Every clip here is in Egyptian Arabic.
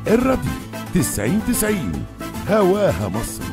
الراديو 90 90 هواها مصر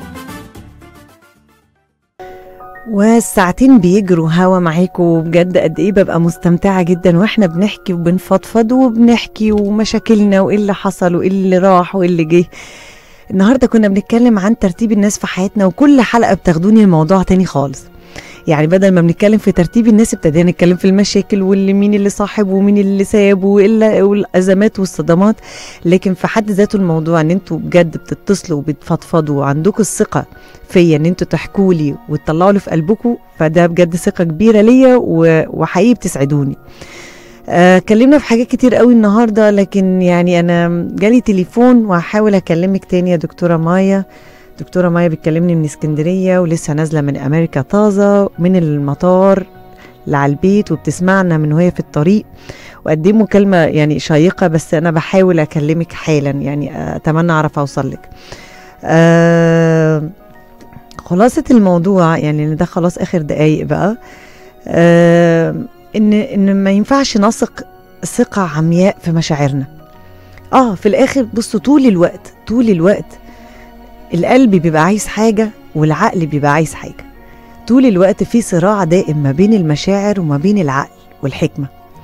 والساعتين بيجروا هوا معاكم وبجد قد ايه ببقى مستمتعه جدا واحنا بنحكي وبنفضفض وبنحكي ومشاكلنا وايه اللي حصل وايه اللي راح وايه اللي جه النهارده كنا بنتكلم عن ترتيب الناس في حياتنا وكل حلقه بتاخدوني الموضوع تاني خالص يعني بدل ما بنتكلم في ترتيب الناس ابتدينا نتكلم في المشاكل واللي مين اللي صاحب ومين اللي ساب وإلا- والازمات والصدمات لكن في حد ذاته الموضوع ان انتوا بجد بتتصلوا وبتفضفضوا وعندكم الثقه فيا ان انتوا تحكوا لي وتطلعوا اللي في قلبكم فده بجد ثقه كبيره ليا و- وحقيقي بتسعدوني آه، اتكلمنا في حاجات كتير قوي النهارده لكن يعني انا جالي تليفون وهحاول اكلمك تاني يا دكتوره مايا دكتوره مايا بتكلمني من اسكندريه ولسه نازله من امريكا طازه من المطار لعلى البيت وبتسمعنا من وهي في الطريق وقد ايه مكالمه يعني شيقه بس انا بحاول اكلمك حالا يعني اتمنى اعرف اوصل لك آه خلاصه الموضوع يعني إن ده خلاص اخر دقايق بقى آه ان ان ما ينفعش نثق ثقه عمياء في مشاعرنا اه في الاخر بصوا طول الوقت طول الوقت القلب بيبقى عايز حاجه والعقل بيبقى عايز حاجه طول الوقت في صراع دائم ما بين المشاعر وما بين العقل والحكمه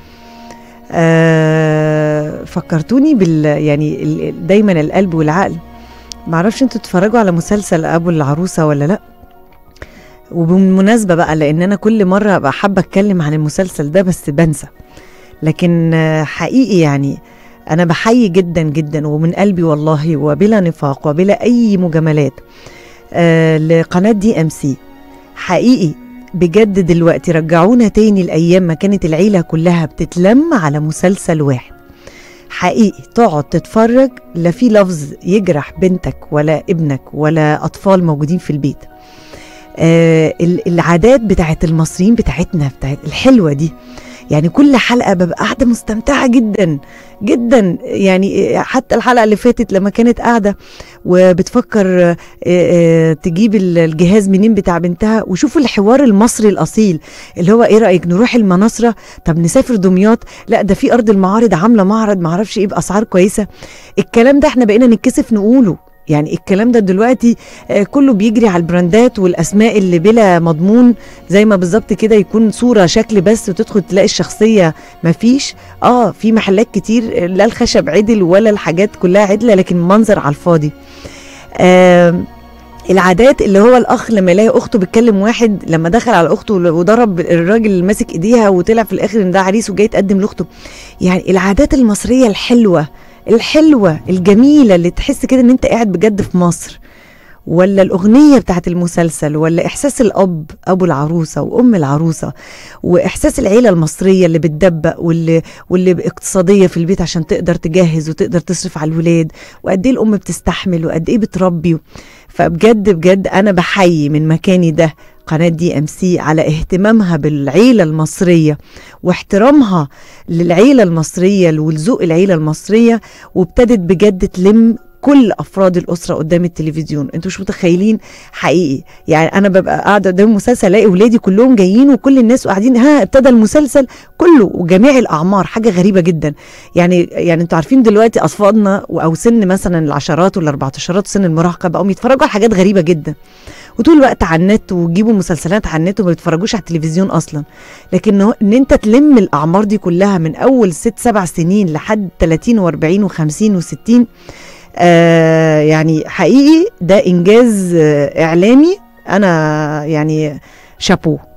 آه فكرتوني بال يعني ال- دايما القلب والعقل معرفش انتوا تتفرجوا على مسلسل ابو العروسه ولا لا وبالمناسبه بقى لان انا كل مره ابقى حابه اتكلم عن المسلسل ده بس بنسى لكن آه، حقيقي يعني انا بحيي جدا جدا ومن قلبي والله وبلا نفاق وبلا اي مجاملات آه لقناه دي ام سي حقيقي بجد دلوقتي رجعونا تاني الايام ما كانت العيله كلها بتتلم على مسلسل واحد حقيقي تقعد تتفرج لا في لفظ يجرح بنتك ولا ابنك ولا اطفال موجودين في البيت آه ال- العادات بتاعت المصريين بتاعتنا بتاعت الحلوه دي يعني كل حلقه ببقى قاعده مستمتعه جدا جدا يعني حتى الحلقه اللي فاتت لما كانت قاعده وبتفكر آه، آه، تجيب ال- الجهاز منين بتاع بنتها وشوفوا الحوار المصري الاصيل اللي هو ايه رايك نروح المناصره طب نسافر دمياط لا ده في ارض المعارض عامله معرض معرفش ايه باسعار كويسه الكلام ده احنا بقينا نتكسف نقوله يعني الكلام ده دلوقتي آه، كله بيجري على البراندات والاسماء اللي بلا مضمون زي ما بالظبط كده يكون صوره شكل بس وتدخل تلاقي الشخصيه مفيش اه في محلات كتير لا الخشب عدل ولا الحاجات كلها عدله لكن منظر على الفاضي آه العادات اللي هو الاخ لما يلاقي اخته بتكلم واحد لما دخل على اخته وضرب الراجل اللي ماسك ايديها وطلع في الاخر ان ده عريس وجاي يتقدم لاخته يعني العادات المصريه الحلوه الحلوه الجميله اللي تحس كده ان انت قاعد بجد في مصر ولا الأغنية بتاعت المسلسل ولا إحساس الأب أبو العروسة وأم العروسة وإحساس العيلة المصرية اللي بتدبق واللي, واللي اقتصادية في البيت عشان تقدر تجهز وتقدر تصرف على الولاد وقد إيه الأم بتستحمل وقد إيه بتربي فبجد بجد أنا بحيي من مكاني ده قناة دي ام سي على اهتمامها بالعيلة المصرية واحترامها للعيلة المصرية ولذوق العيلة المصرية وابتدت بجد تلم كل افراد الاسره قدام التلفزيون انتوا مش متخيلين حقيقي يعني انا ببقى قاعده قدام المسلسل الاقي اولادي كلهم جايين وكل الناس قاعدين ها ابتدى المسلسل كله وجميع الاعمار حاجه غريبه جدا يعني يعني انتوا عارفين دلوقتي اطفالنا او سن مثلا العشرات وال 14 سن المراهقه بقوا يتفرجوا على حاجات غريبه جدا وطول الوقت على النت ويجيبوا مسلسلات على النت وما بيتفرجوش على التلفزيون اصلا لكن هو- ان انت تلم الاعمار دي كلها من اول ست سبع سنين لحد 30 و40 و50 و60 آه يعني حقيقي ده انجاز آه اعلامي انا يعني شابوه